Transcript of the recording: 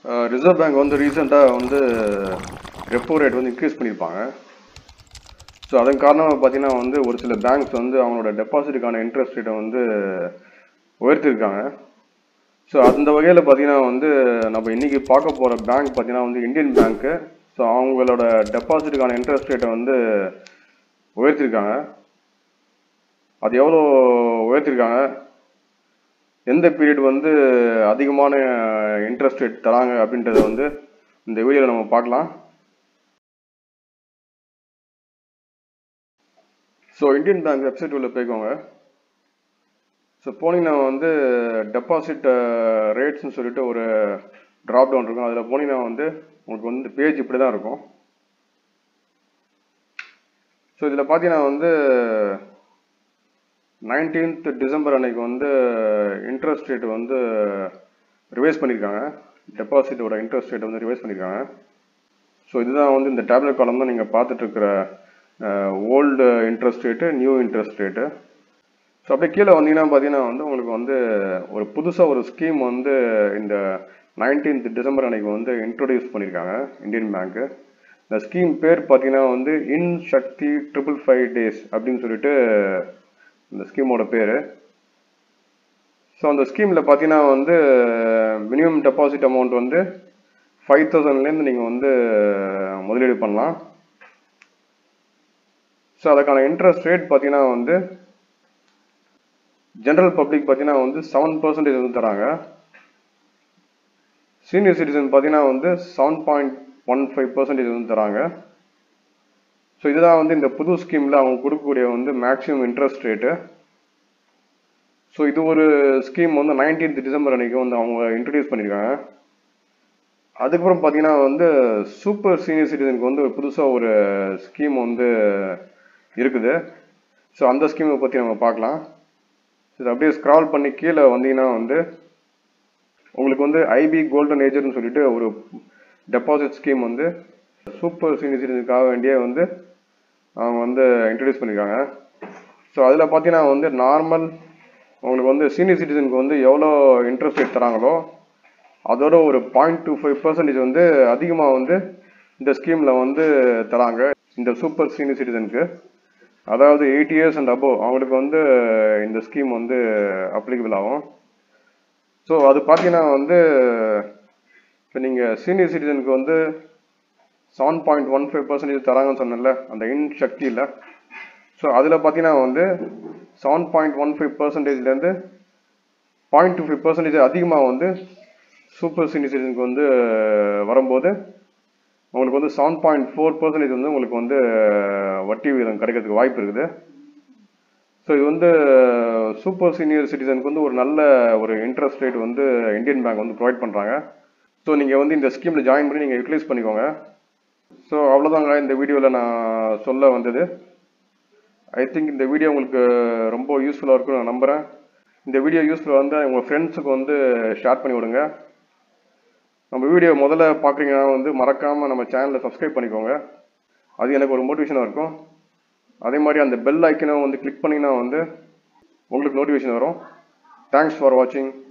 reserve bank வந்து ரீசெண்டாக வந்து ரெப்போ ரேட் வந்து இன்க்ரீஸ் பண்ணியிருப்பாங்க ஸோ அதன் காரணமாக பார்த்தீங்கன்னா வந்து ஒரு சில பேங்க்ஸ் வந்து அவங்களோட டெபாசிட்டுக்கான இன்ட்ரெஸ்ட் ரேட்டை வந்து உயர்த்திருக்காங்க ஸோ அந்த வகையில் பார்த்தீங்கன்னா வந்து நம்ம இன்னைக்கு பார்க்க போகிற பேங்க் பார்த்தீங்கன்னா வந்து இந்தியன் பேங்க்கு ஸோ அவங்களோட டெபாசிட்டுக்கான இன்ட்ரெஸ்ட் ரேட்டை வந்து உயர்த்திருக்காங்க அது எவ்வளோ உயர்த்திருக்காங்க எந்த பீரியட் வந்து அதிகமான இன்ட்ரெஸ்ட் ரேட் தராங்க அப்படின்றத வந்து இந்த வீடியோவில் நம்ம பார்க்கலாம் ஸோ இந்தியன் பேங்க் வெப்சைட் உள்ள போய்க்கோங்க ஸோ போனீங்கன்னா வந்து டெபாசிட் ரேட்ஸ்னு சொல்லிட்டு ஒரு ட்ராப் டவுன் இருக்கும் அதில் போனீங்கன்னா வந்து உங்களுக்கு வந்து பேஜ் இப்படி தான் இருக்கும் ஸோ இதில் பார்த்தீங்கன்னா வந்து நைன்டீன்த் டிசம்பர் அன்னைக்கு வந்து இன்ட்ரெஸ்ட் ரேட் வந்து ரிவைஸ் பண்ணியிருக்காங்க டெபாசிட்டோட இன்ட்ரெஸ்ட் ரேட் வந்து ரிவைஸ் பண்ணியிருக்காங்க ஸோ இதுதான் வந்து இந்த டேப்லெட் காலம் தான் நீங்கள் பார்த்துட்டு இருக்கிற old interest rate new interest rate so அப்படியே கீழே வந்தீங்கன்னா பார்த்தீங்கன்னா வந்து உங்களுக்கு வந்து ஒரு புதுசாக ஒரு ஸ்கீம் வந்து இந்த நைன்டீன்த் டிசம்பர் அன்னைக்கு வந்து இன்ட்ரொடியூஸ் பண்ணியிருக்காங்க இந்தியன் பேங்க்கு இந்த ஸ்கீம் பேர் பார்த்தீங்கன்னா வந்து Ind Shakti triple five days அப்படின்னு சொல்லிட்டு இந்த ஸ்கீமோட பேர் ஸோ அந்த ஸ்கீமில் பார்த்தீங்கன்னா வந்து மினிமம் டெபாசிட் அமௌண்ட் வந்து ஃபைவ் தௌசண்ட்லேருந்து நீங்கள் வந்து முதலீடு பண்ணலாம் ஸோ அதுக்கான இன்ட்ரெஸ்ட் ரேட் பார்த்தீங்கன்னா வந்து ஜென்ரல் பப்ளிக் பார்த்தீங்கன்னா வந்து செவன் பர்சன்டேஜ் வந்து தராங்க சீனியர் சிட்டிசன் பார்த்தீங்கன்னா வந்து seven point one five percentage வந்து தராங்க ஸோ இதுதான் வந்து இந்த புது ஸ்கீமில் அவங்க கொடுக்கக்கூடிய வந்து மேக்ஸிமம் இன்ட்ரெஸ்ட் ரேட்டு ஸோ இது ஒரு ஸ்கீம் வந்து நைன்டீன்த் டிசம்பர் அன்னைக்கு வந்து அவங்க இன்ட்ரடியூஸ் பண்ணியிருக்காங்க அதுக்கப்புறம் பார்த்தீங்கன்னா வந்து சூப்பர் சீனியர் சிட்டிசனுக்கு வந்து புதுசாக ஒரு ஸ்கீம் வந்து இருக்குது ஸோ அந்த ஸ்கீமை பற்றி நம்ம பார்க்கலாம் இது அப்படியே ஸ்க்ரால் பண்ணி கீழே வந்தீங்கன்னா வந்து உங்களுக்கு வந்து ஐபி கோல்டன் ஏஜர்னு சொல்லிட்டு ஒரு டெபாசிட் ஸ்கீம் வந்து சூப்பர் சீனியர் சிட்டிசனுக்காக வேண்டிய வந்து அவங்க வந்து இன்ட்ரடியூஸ் பண்ணியிருக்காங்க ஸோ அதில் பார்த்தீங்கன்னா வந்து நார்மல் உங்களுக்கு வந்து சீனியர் சிட்டிசனுக்கு வந்து எவ்வளோ இன்ட்ரெஸ்ட் ரேட் தராங்களோ அதோட ஒரு பாயிண்ட் டூ ஃபைவ் பர்சன்டேஜ் வந்து அதிகமாக வந்து இந்த ஸ்கீமில் வந்து தராங்க இந்த சூப்பர் சீனியர் சிட்டிசனுக்கு அதாவது எயிட் இயர்ஸ் அண்ட் அபோவ் அவங்களுக்கு வந்து இந்த ஸ்கீம் வந்து அப்ளிகபிள் ஆகும் ஸோ அது பார்த்தீங்கன்னா வந்து இப்போ நீங்கள் சீனியர் சிட்டிசனுக்கு வந்து seven point one five percentage தராங்கன்னு சொன்னேன்ல அந்த இன் சக்தியில் ஸோ அதில் பார்த்தீங்கன்னா வந்து செவன் பாயிண்ட் ஒன் ஃபைவ் பர்சன்டேஜ்லேருந்து பாயிண்ட் டூ ஃபைவ் பர்சன்டேஜ் அதிகமாக வந்து சூப்பர் சீனியர் சிட்டிசனுக்கு வந்து வரும்போது உங்களுக்கு வந்து செவன் பாயிண்ட் ஃபோர் பர்சன்டேஜ் வந்து உங்களுக்கு வந்து வட்டி விகிதம் கிடைக்கிறதுக்கு வாய்ப்பு இருக்குது ஸோ இது வந்து சூப்பர் சீனியர் சிட்டிசனுக்கு வந்து ஒரு நல்ல ஒரு இன்ட்ரெஸ்ட் ரேட் வந்து இந்தியன் பேங்க் வந்து ப்ரொவைட் பண்ணுறாங்க ஸோ நீங்கள் வந்து இந்த ஸ்கீமில் ஜாயின் பண்ணி நீங்கள் யூட்டிலைஸ் பண்ணிக்கோங்க ஸோ அவ்வளோதாங்க இந்த வீடியோவில் நான் சொல்ல வந்தது ஐ திங்க் இந்த வீடியோ உங்களுக்கு ரொம்ப யூஸ்ஃபுல்லாக இருக்கும்னு நான் நம்புகிறேன் இந்த வீடியோ யூஸ்ஃபுல்லாக வந்து உங்கள் ஃப்ரெண்ட்ஸுக்கு வந்து ஷேர் பண்ணி விடுங்க நம்ம வீடியோ முதல்ல பார்க்குறீங்கன்னா வந்து மறக்காமல் நம்ம சேனலை சப்ஸ்கிரைப் பண்ணிக்கோங்க அது எனக்கு ஒரு மோட்டிவேஷனாக இருக்கும் அதே மாதிரி அந்த பெல் ஐக்கனை வந்து கிளிக் பண்ணிங்கன்னா வந்து உங்களுக்கு நோட்டிஃபிகேஷன் வரும் தேங்க்ஸ் ஃபார் வாட்சிங்